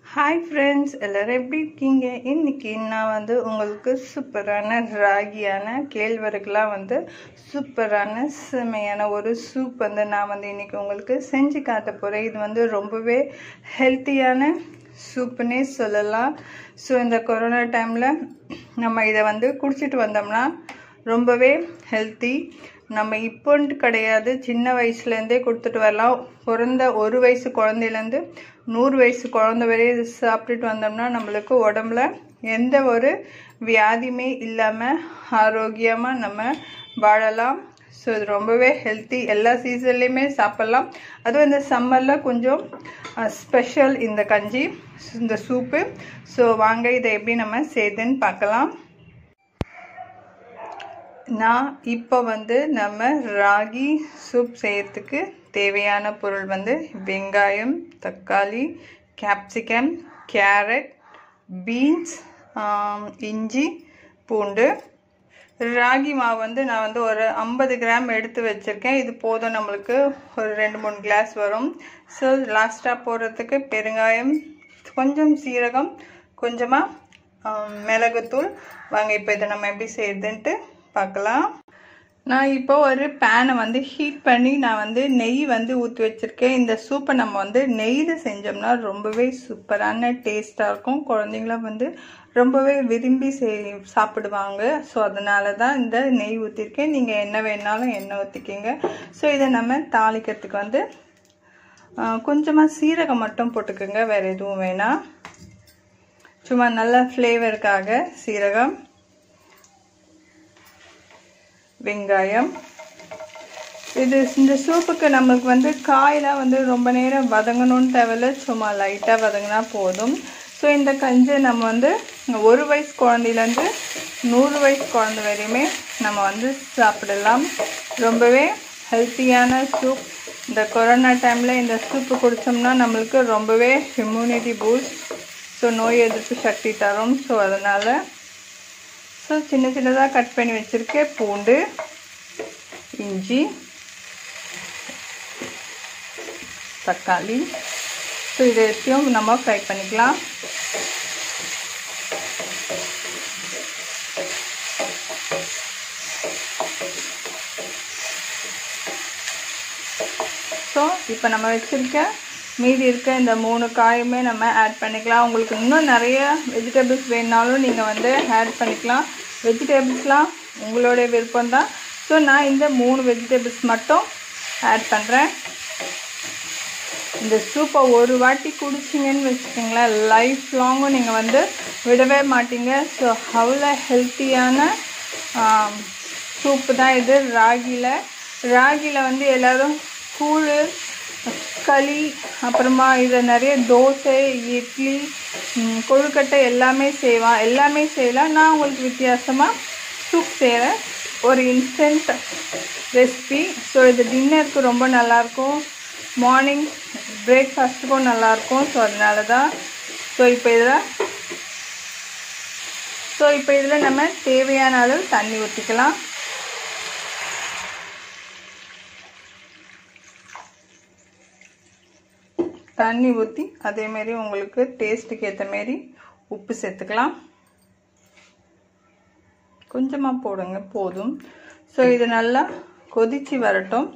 hi friends எல்லோரும் எப்படி இருக்கீங்க இன்னைக்கு நான் வந்து உங்களுக்கு சூப்பரான ராகியான கேழ்வரகுலாம் வந்து சூப்பரான செமையான ஒரு சூப் வந்து நான் வந்து இன்னைக்கு உங்களுக்கு செஞ்சு காட்ட போகிறேன் இது வந்து ரொம்பவே ஹெல்த்தியான சூப்புன்னே சொல்லலாம் ஸோ இந்த கொரோனா டைமில் நம்ம இதை வந்து குடிச்சிட்டு வந்தோம்னா ரொம்பவே ஹெல்த்தி நம்ம இப்போன்ட்டு கிடையாது சின்ன வயசுலேருந்தே கொடுத்துட்டு வரலாம் பிறந்த ஒரு வயசு குழந்தையிலேருந்து நூறு வயசு குழந்தை வரையும் இது சாப்பிட்டுட்டு வந்தோம்னா நம்மளுக்கு உடம்புல எந்த ஒரு வியாதியுமே இல்லாமல் ஆரோக்கியமாக நம்ம வாழலாம் ஸோ இது ரொம்பவே ஹெல்த்தி எல்லா சீசன்லேயுமே சாப்பிட்லாம் அதுவும் இந்த சம்மரில் கொஞ்சம் ஸ்பெஷல் இந்த கஞ்சி இந்த சூப்பு ஸோ வாங்க இதை எப்படி நம்ம செய்யுதுன்னு பார்க்கலாம் நான் இப்போ வந்து நம்ம ராகி சூப் செய்யறதுக்கு தேவையான பொருள் வந்து வெங்காயம் தக்காளி கேப்சிகம் கேரட் பீன்ஸ் இஞ்சி பூண்டு ராகி மாவு வந்து நான் வந்து ஒரு ஐம்பது கிராம் எடுத்து வச்சுருக்கேன் இது போதும் நம்மளுக்கு ஒரு ரெண்டு மூணு கிளாஸ் வரும் ஸோ லாஸ்ட்டாக போடுறதுக்கு பெருங்காயம் கொஞ்சம் சீரகம் கொஞ்சமாக மிளகுத்தூள் வாங்க இப்போ இதை நம்ம எப்படி செய்யுதுன்ட்டு பார்க்கலாம் நான் இப்போ ஒரு பேனை வந்து ஹீட் பண்ணி நான் வந்து நெய் வந்து ஊற்றி வச்சுருக்கேன் இந்த சூப்பை நம்ம வந்து நெய்யில் செஞ்சோம்னா ரொம்பவே சூப்பரான டேஸ்ட்டாக இருக்கும் குழந்தைங்களாம் வந்து ரொம்பவே விரும்பி செய் சாப்பிடுவாங்க ஸோ அதனால தான் இந்த நெய் ஊற்றிருக்கேன் நீங்கள் என்ன வேணாலும் எண்ணெய் ஊற்றிக்கிங்க ஸோ இதை நம்ம தாளிக்கிறதுக்கு வந்து கொஞ்சமாக சீரகம் மட்டும் போட்டுக்கோங்க வேறு எதுவும் வேணாம் சும்மா நல்ல ஃப்ளேவருக்காக சீரகம் வெங்காயம் இது இந்த சூப்புக்கு நம்மளுக்கு வந்து காயெலாம் வந்து ரொம்ப நேரம் வதங்கணும்னு தேவையில்ல சும்மா லைட்டாக வதங்கினா போதும் ஸோ இந்த கஞ்சி நம்ம வந்து ஒரு வயசு குழந்தையிலேருந்து நூறு வயசு குழந்தை வரையுமே நம்ம வந்து சாப்பிடலாம் ரொம்பவே ஹெல்த்தியான சூப் இந்த கொரோனா டைமில் இந்த சூப்பு குடித்தோம்னா நம்மளுக்கு ரொம்பவே இம்யூனிட்டி பூஸ்ட் ஸோ நோய் எதிர்ப்பு சக்தி தரும் ஸோ அதனால் ஸோ சின்ன சின்னதாக கட் பண்ணி வச்சுருக்கேன் பூண்டு இஞ்சி தக்காளி ஸோ இதை எல்லாத்தையும் நம்ம ஃப்ரை பண்ணிக்கலாம் ஸோ இப்போ நம்ம வச்சுருக்க மீதி இருக்க இந்த மூணு காயுமே நம்ம ஆட் பண்ணிக்கலாம் உங்களுக்கு இன்னும் நிறைய வெஜிடபிள்ஸ் வேணுனாலும் நீங்கள் வந்து ஆட் பண்ணிக்கலாம் வெஜிடபிள்ஸ்லாம் உங்களுடைய விருப்பம் தான் ஸோ நான் இந்த மூணு வெஜிடபிள்ஸ் மட்டும் ஆட் பண்ணுறேன் இந்த சூப்பை ஒரு வாட்டி குடிச்சிங்கன்னு வச்சுக்கோங்களேன் லைஃப் லாங்கும் நீங்கள் வந்து விடவே மாட்டீங்க ஸோ அவ்வளோ ஹெல்த்தியான சூப்பு தான் இது ராகியில் ராகியில் வந்து எல்லோரும் கூழ் களி அப்புறமா இதில் நிறைய தோசை இட்லி கொழுக்கட்டை எல்லாமே செய்வான் எல்லாமே செய்யலாம் நான் உங்களுக்கு வித்தியாசமாக சூப் செய்கிறேன் ஒரு இன்ஸ்டன்ட் ரெசிபி ஸோ இது டின்னருக்கு ரொம்ப நல்லாயிருக்கும் மார்னிங் பிரேக்ஃபாஸ்ட்டுக்கும் நல்லாயிருக்கும் ஸோ அதனால தான் ஸோ இப்போ இதில் ஸோ இப்போ இதில் நம்ம தேவையான அளவு தண்ணி ஊற்றிக்கலாம் தண்ணி ஊற்றி அதேமாரி உங்களுக்கு டேஸ்ட்டுக்கு ஏற்ற மாரி உப்பு சேர்த்துக்கலாம் கொஞ்சமாக போடுங்க போதும் ஸோ இது நல்லா கொதித்து வரட்டும்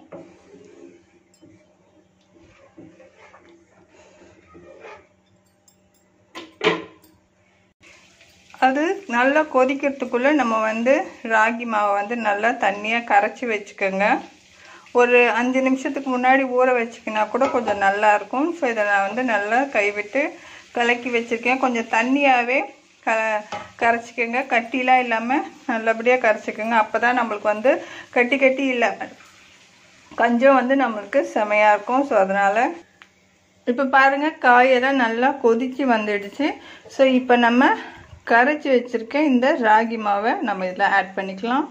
அது நல்லா கொதிக்கிறதுக்குள்ளே நம்ம வந்து ராகி மாவை வந்து நல்லா தண்ணியாக கரைச்சி வச்சுக்கோங்க ஒரு அஞ்சு நிமிஷத்துக்கு முன்னாடி ஊற வச்சுக்கினா கூட கொஞ்சம் நல்லாயிருக்கும் ஸோ இதை நான் வந்து நல்லா கைவிட்டு கலக்கி வச்சுருக்கேன் கொஞ்சம் தண்ணியாகவே க கரைச்சிக்கோங்க கட்டிலாம் இல்லாமல் நல்லபடியாக கரைச்சிக்கோங்க அப்போ தான் நம்மளுக்கு வந்து கட்டி கட்டி இல்லை கஞ்சம் வந்து நம்மளுக்கு செமையாக இருக்கும் ஸோ அதனால் இப்போ பாருங்கள் காயெல்லாம் நல்லா கொதித்து வந்துடுச்சு ஸோ இப்போ நம்ம கரைச்சி வச்சுருக்க இந்த ராகி மாவை நம்ம இதில் ஆட் பண்ணிக்கலாம்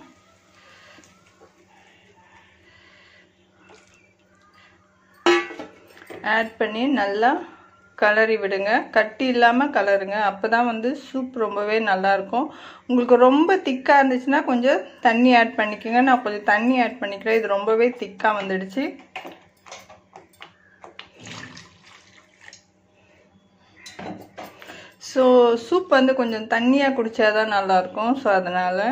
ஆட் பண்ணி நல்லா கலரி விடுங்க கட்டி இல்லாமல் கலருங்க அப்போ தான் வந்து சூப் ரொம்பவே நல்லாயிருக்கும் உங்களுக்கு ரொம்ப திக்காக இருந்துச்சுன்னா கொஞ்சம் தண்ணி ஆட் பண்ணிக்கோங்க நான் கொஞ்சம் தண்ணி ஆட் பண்ணிக்கிறேன் இது ரொம்பவே திக்காக வந்துடுச்சு ஸோ சூப் வந்து கொஞ்சம் தண்ணியாக குடித்தாதான் நல்லாயிருக்கும் ஸோ அதனால்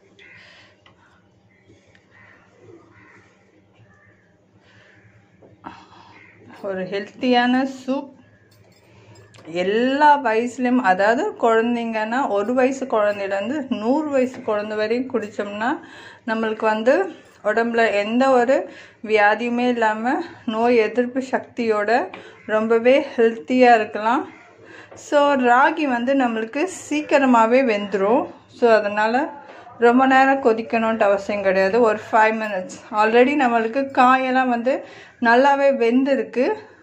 ஒரு ஹெல்த்தியான சூப் எல்லா வயசுலேயும் அதாவது குழந்தைங்கன்னா ஒரு வயசு குழந்தையிலேருந்து நூறு வயசு குழந்தை வரையும் குடித்தோம்னா நம்மளுக்கு வந்து உடம்புல எந்த ஒரு வியாதியுமே இல்லாமல் நோய் எதிர்ப்பு சக்தியோட ரொம்பவே ஹெல்த்தியாக இருக்கலாம் ஸோ ராகி வந்து நம்மளுக்கு சீக்கிரமாகவே வெந்துடும் ஸோ அதனால் ரொம்ப நேரம் கொதிக்கணுன்ட்டு அவசியம் கிடையாது ஒரு ஃபைவ் மினிட்ஸ் ஆல்ரெடி நம்மளுக்கு காயெல்லாம் வந்து நல்லாவே வெந்திருக்கு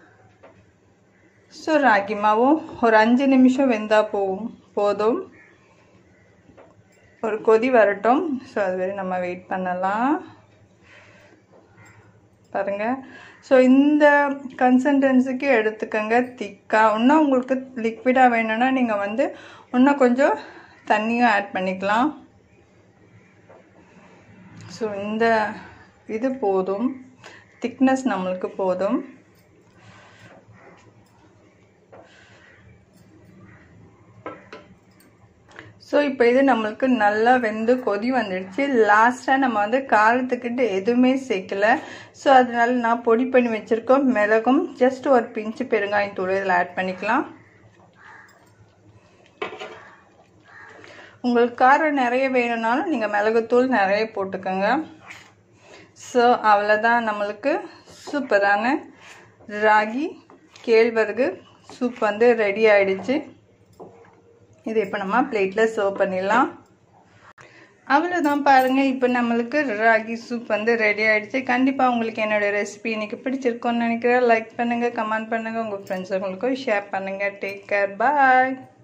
ஸோ ராகி மாவும் ஒரு அஞ்சு நிமிஷம் வெந்தால் போகும் போதும் ஒரு கொதி வரட்டும் ஸோ அது வரை நம்ம வெயிட் பண்ணலாம் பாருங்கள் ஸோ இந்த கன்சன்டென்சிக்கு எடுத்துக்கோங்க திக்காக இன்னும் உங்களுக்கு லிக்விடாக வேணும்னா நீங்கள் வந்து இன்னும் கொஞ்சம் தண்ணியும் ஆட் பண்ணிக்கலாம் ஸோ இந்த இது போதும் திக்னஸ் நம்மளுக்கு போதும் ஸோ இப்போ இது நம்மளுக்கு நல்லா வெந்து கொதி வந்துடுச்சு லாஸ்ட்டாக நம்ம வந்து காரத்துக்கிட்ட எதுவுமே சேர்க்கல ஸோ அதனால நான் பொடி பண்ணி வச்சுருக்கோம் மிளகும் ஜஸ்ட் ஒரு பிஞ்சு பெருங்காயத்தூள் இதில் ஆட் பண்ணிக்கலாம் உங்களுக்கு காரம் நிறைய வேணும்னாலும் நீங்கள் மிளகுத்தூள் நிறைய போட்டுக்கோங்க ஸோ அவ்வளோதான் நம்மளுக்கு சூப்பரான ராகி கேழ்வரகு சூப் வந்து ரெடி ஆயிடுச்சு இது இப்போ நம்ம பிளேட்டில் சர்வ் பண்ணிடலாம் அவ்வளோதான் பாருங்கள் இப்போ நம்மளுக்கு ராகி சூப் வந்து ரெடி ஆகிடுச்சு கண்டிப்பாக உங்களுக்கு என்னோடய ரெசிபி இன்றைக்கி பிடிச்சிருக்கோன்னு நினைக்கிறேன் லைக் பண்ணுங்கள் கமெண்ட் பண்ணுங்கள் உங்கள் ஃப்ரெண்ட்ஸுங்களுக்கும் ஷேர் பண்ணுங்கள் டேக் கேர் பாய்